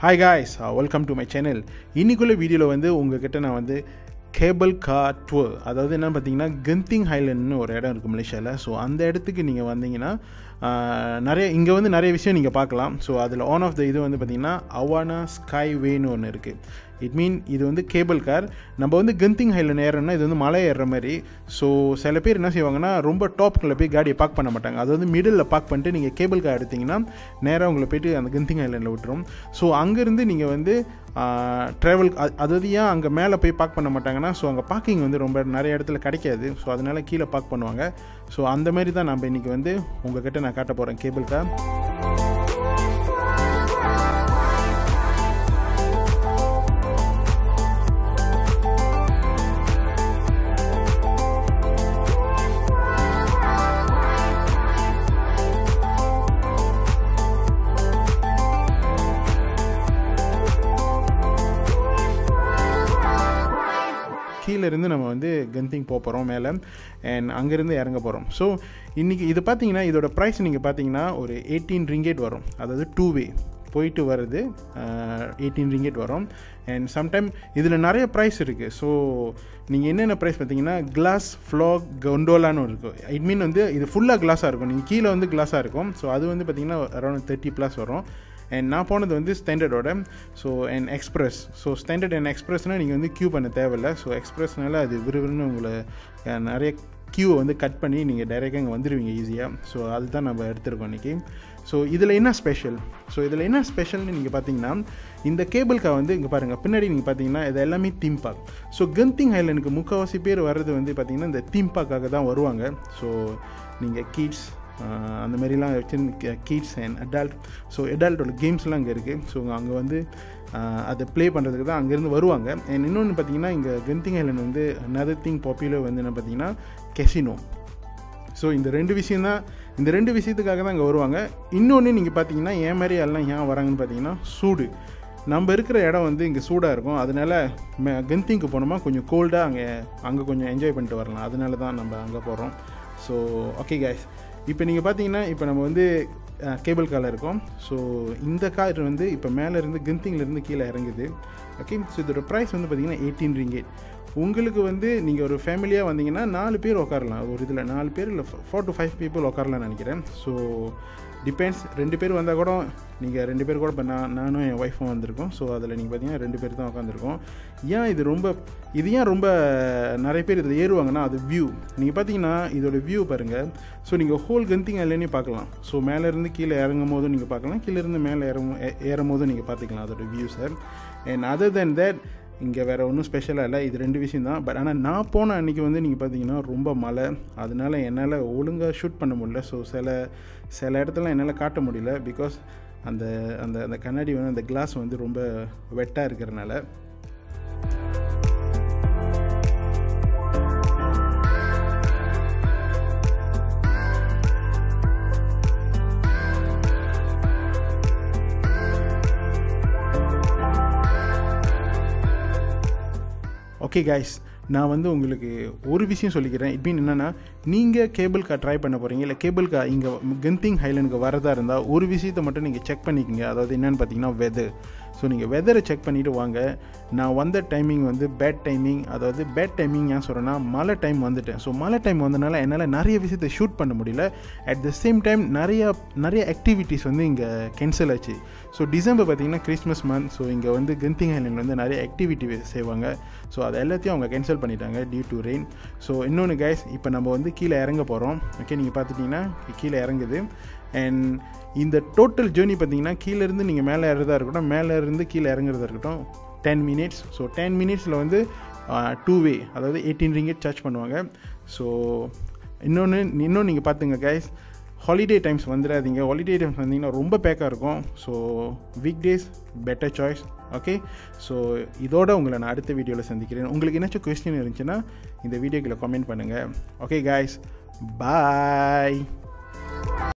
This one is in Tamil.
hi guys welcome to my channel இன்னைக்குள்ள வீடியோவில் வந்து உங்ககிட்ட நான் வந்து கேபிள் கார் டூர் அதாவது என்ன பார்த்தீங்கன்னா கெந்திங் ஹைலண்ட்னு ஒரு இடம் இருக்குது மலேசியாவில் ஸோ அந்த இடத்துக்கு நீங்கள் வந்தீங்கன்னா ஆஹ், நிறைய இங்கே வந்து நிறைய விஷயம் நீங்கள் பார்க்கலாம் ஸோ அதில் ஆன் ஆஃப் த இது வந்து பார்த்தீங்கன்னா அவானா ஸ்கை வேன்னு ஒன்று இருக்குது இட் மீன் இது வந்து கேபிள் கார் நம்ம வந்து கெந்திங் ஹைலண்ட் ஏறோம்னா இது வந்து மலை ஏறுற மாதிரி ஸோ சில பேர் என்ன செய்வாங்கன்னா ரொம்ப டாப்குள்ளே போய் காடியை பார்க் பண்ண மாட்டாங்க அது வந்து மிடில் பார்க் பண்ணிட்டு நீங்கள் கேபிள் கார் எடுத்தீங்கன்னா நேராக உங்களை போயிட்டு அந்த கெந்திங் ஐலண்டில் விட்டுரும் ஸோ அங்கேருந்து நீங்கள் வந்து ட்ராவல் அதாவது ஏன் அங்கே மேலே போய் பார்க் பண்ண மாட்டாங்கன்னா ஸோ அங்கே பார்க்கிங் வந்து ரொம்ப நிறைய இடத்துல கிடைக்காது ஸோ அதனால் கீழே பார்க் பண்ணுவாங்க ஸோ அந்த மாதிரி தான் நம்ம இன்றைக்கி வந்து உங்ககிட்ட நான் காட்ட போகிறேன் கேபிள் கார் கீழே இருந்து நம்ம வந்து கந்திங் போக போகிறோம் மேலே அண்ட் அங்கேருந்து இறங்க போகிறோம் ஸோ இன்றைக்கி இது பார்த்தீங்கன்னா இதோட ப்ரைஸ் நீங்கள் பார்த்தீங்கன்னா ஒரு எயிட்டீன் ரிங்கேட் வரும் அதாவது டூ வே போயிட்டு வருது எயிட்டீன் ரிங்கேட் வரும் அண்ட் சம்டைம் இதில் நிறைய ப்ரைஸ் இருக்குது ஸோ நீங்கள் என்னென்ன ப்ரைஸ் பார்த்தீங்கன்னா கிளாஸ் ஃப்ளாக் கொண்டோலான்னு இருக்கும் இட் மீன் வந்து இது ஃபுல்லாக கிளாஸாக இருக்கும் நீங்கள் கீழே வந்து கிளாஸாக இருக்கும் ஸோ அது வந்து பார்த்தீங்கன்னா அரௌண்ட் தேர்ட்டி ப்ளஸ் வரும் அண்ட் நான் போனது வந்து ஸ்டாண்டர்டோட so and express so standard and எக்ஸ்பிரஸ்னால் நீங்கள் வந்து க்யூ பண்ண தேவையில்ல ஸோ எக்ஸ்பிரஸ்னால அது விறுவிறுன்னு உங்களை அஹ், நிறைய க்யூவை வந்து கட் பண்ணி நீங்கள் டைரெக்டாக இங்கே வந்துடுவீங்க ஈஸியாக ஸோ அதுதான் நம்ம எடுத்திருக்கோம் இன்றைக்கி ஸோ இதில் என்ன ஸ்பெஷல் ஸோ இதில் என்ன ஸ்பெஷல்னு நீங்கள் பார்த்தீங்கன்னா இந்த கேபிள் கார் வந்து இங்கே பாருங்கள் பின்னாடி நீங்கள் பார்த்தீங்கன்னா இது எல்லாமே தீம் பார்க் ஸோ கந்திங் ஐலண்டுக்கு முக்கால்வாசி பேர் வர்றது வந்து பார்த்தீங்கன்னா இந்த தீம் பார்க்காக தான் வருவாங்க ஸோ நீங்கள் கிட்ஸ் ஆஹ் அந்த மாதிரிலாம் வச்சு கிட்ஸ் அண்ட் அடால்ட் ஸோ அடால்ட்டோட கேம்ஸ்லாம் அங்கே இருக்குது ஸோ அங்கே வந்து ஆஹ் அதை ப்ளே பண்ணுறதுக்கு தான் அங்கேருந்து வருவாங்க அண்ட் இன்னொன்று பார்த்தீங்கன்னா இங்கே கெந்திங் ஐலண்ட் வந்து நதர் திங் பாப்புலர் வந்து என்ன பார்த்தீங்கன்னா கெசினோ ஸோ இந்த ரெண்டு விஷயம் தான் இந்த ரெண்டு விஷயத்துக்காக தான் இங்கே வருவாங்க இன்னொன்று நீங்கள் பார்த்தீங்கன்னா ஏன் மாதிரி எல்லாம் ஏன் வராங்கன்னு பார்த்தீங்கன்னா சூடு நம்ம இருக்கிற இடம் வந்து இங்கே சூடாக இருக்கும் அதனால மெ- கெந்திங்க்கு போனோமா கொஞ்சம் கோல்டாக அங்கே அங்கே கொஞ்சம் என்ஜாய் பண்ணிட்டு வரலாம் அதனால தான் நம்ம அங்கே போகிறோம் ஸோ ஓகே guys இப்போ நீங்கள் பார்த்தீங்கன்னா இப்போ நம்ம வந்து கேபிள் காரில் இருக்கோம் ஸோ இந்த கார் வந்து இப்போ மேலே இருந்து கெந்திங்லேருந்து கீழே இறங்குது ஓகே ஸோ இதோட ப்ரைஸ் வந்து பார்த்தீங்கன்னா எயிட்டீன் ரிங்கேட் உங்களுக்கு வந்து நீங்கள் ஒரு ஃபேமிலியாக வந்தீங்கன்னா நாலு பேர் உட்காரலாம் ஒரு இதில் நாலு பேர் இல்லை ஃபோர் டு ஃபைவ் பீப்புள் உட்காரலாம்னு நினைக்கிறேன் ஸோ டிபெண்ட்ஸ் ரெண்டு பேர் வந்தால் கூட நீங்கள் ரெண்டு பேர் கூட இப்போ நான் நானும் என் ஒய்ஃபும் வந்திருக்கோம் ஸோ அதில் நீங்கள் பார்த்தீங்கன்னா ரெண்டு பேர் தான் உட்காந்துருக்கோம் ஏன் இது ரொம்ப இது ஏன் ரொம்ப நிறைய பேர் இதில் ஏறுவாங்கன்னா அது வியூ நீங்கள் பார்த்தீங்கன்னா இதோட வியூ பாருங்கள் ஸோ நீங்கள் ஹோல் கந்திங் இல்லைன்னே பார்க்கலாம் ஸோ மேலேருந்து கீழே இறங்கும் போதும் நீங்கள் பார்க்கலாம் கீழேருந்து மேலே இறங்கும் ஏ- ஏறும் போதும் நீங்கள் பார்த்துக்கலாம் அதோட வியூஸை அண்ட் அதர் தென் தட் இங்கே வேறு ஒன்றும் ஸ்பெஷலாக இல்லை இது ரெண்டு விஷயம் தான் பட் ஆனால் நான் போன அன்றைக்கி வந்து நீங்கள் பார்த்தீங்கன்னா ரொம்ப மழை அதனால என்னால் ஒழுங்காக ஷூட் பண்ண முடியல ஸோ சில சில இடத்துல என்னால் காட்ட முடியல பிகாஸ் அந்த அந்த அந்த கண்ணாடி வந்து அந்த கிளாஸ் வந்து ரொம்ப வெட்டாக இருக்கிறனால ஓகே கைஸ் நான் வந்து உங்களுக்கு ஒரு விஷயம் சொல்லிக்கிறேன் இட் மீன் என்னென்னா நீங்கள் கேபிள் கார் ட்ரை பண்ண போகிறீங்க இல்லை கேபிள் கார் இங்கே கெந்திங் ஹைலண்டுக்கு வரதா இருந்தால் ஒரு விஷயத்தை மட்டும் நீங்கள் செக் பண்ணிக்கோங்க அதாவது என்னென்னு பார்த்தீங்கன்னா வெதர் ஸோ நீங்கள் வெதரை செக் பண்ணிவிட்டு வாங்க நான் வந்த டைமிங் வந்து பேட் டைமிங் அதாவது பேட் டைமிங் ஏன் சொல்கிறேன்னா மழை டைம் வந்துட்டேன் ஸோ மழை டைம் வந்தனால என்னால் நிறைய விஷயத்தை ஷூட் பண்ண முடியல அட் த சேம் டைம் நிறைய நிறைய ஆக்டிவிட்டீஸ் வந்து இங்கே கேன்சல் ஆச்சு ஸோ டிசம்பர் பார்த்தீங்கன்னா கிறிஸ்மஸ் மந்த் ஸோ இங்கே வந்து கெந்திங் ஐலண்ட் வந்து நிறைய ஆக்டிவிட்டி செய்வாங்க ஸோ அது எல்லாத்தையும் அவங்க கேன்சல் பண்ணிட்டாங்க டியூ டு ரெயின் ஸோ இன்னொன்று கைஸ் இப்போ நம்ம வந்து கீழே இறங்க போகிறோம் ஓகே நீங்கள் பார்த்துட்டிங்கன்னா கீழே இறங்குது அண்ட் இந்த டோட்டல் ஜேர்னி பார்த்தீங்கன்னா கீழேருந்து நீங்கள் மேலே ஏறதா இருக்கட்டும் மேலே இருந்து கீழே இறங்குறதா இருக்கட்டும் டென் மினிட்ஸ் ஸோ டென் மினிட்ஸில் வந்து டூ வே அதாவது எயிட்டீன் ரிங்கெட் சார்ஜ் பண்ணுவாங்க ஸோ இன்னொன்று இன்னொன்று நீங்கள் பார்த்துங்க கைஸ் ஹாலிடே டைம்ஸ் வந்துடாதீங்க ஹாலிடே டைம்ஸ் வந்தீங்கன்னா ரொம்ப பேக்காக இருக்கும் so week days better choice okay so இதோட உங்களை நான் அடுத்த வீடியோவில் சந்திக்கிறேன் உங்களுக்கு ஏதாச்சும் கொஸ்டின் இருந்துச்சுன்னா இந்த வீடியோக்குள்ள கமெண்ட் பண்ணுங்கள் ஓகே காய்ஸ் பாய்